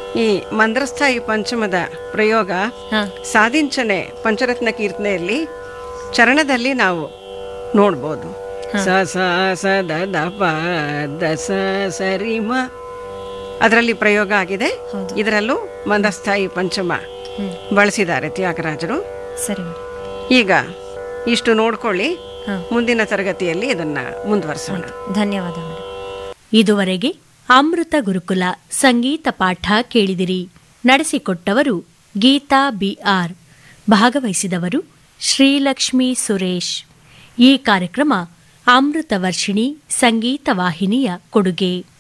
ಈ ಮಂದ್ರಸ್ಥಾಯಿ ಪಂಚಮದ ಪ್ರಯೋಗ ಹಾ ಸಾಧಿಂಚನೆ ಪಂಚರತ್ನ ಕೀರ್ತನೆಯಲ್ಲಿ ಚರಣದಲ್ಲಿ ನಾವು ನೋಡ್ಬೋದು ಸ ಸ ಸ ದ ದ ಪ ದ ಸ ಸರಿ ಮ ಅದರಲ್ಲಿ ಪ್ರಯೋಗ ಆಗಿದೆ ಹೌದು. ಇದರಲ್ಲೂ ಮಂದಸ್ಥಾಯಿ ಪಂಚಮ ಹ್ಮ್ ಬಳಸಿದ್ದಾರೆ ತ್ಯಾಗರಾಜರು ಸರಿ ಮೇಡಮ್ ಈಗ ಇಷ್ಟು ನೋಡ್ಕೊಳ್ಳಿ ಹಾ ಮುಂದಿನ ತರಗತಿಯಲ್ಲಿ ಇದನ್ನ ಮುಂದುವರಿಸೋಣ ಧನ್ಯವಾದ ಮೇಡಮ್ ಇದುವರೆಗೆ ಅಮೃತ ಗುರುಕುಲ ಸಂಗೀತ ಪಾಠ ಕೇಳಿದಿರಿ ನಡೆಸಿಕೊಟ್ಟವರು ಗೀತಾ ಬಿಆರ್ ಭಾಗವಹಿಸಿದವರು ಶ್ರೀಲಕ್ಷ್ಮಿ ಸುರೇಶ್ ಈ ಕಾರ್ಯಕ್ರಮ ಅಮೃತ ವರ್ಷಿಣಿ ಸಂಗೀತ ವಾಹಿನಿಯ ಕೊಡುಗೆ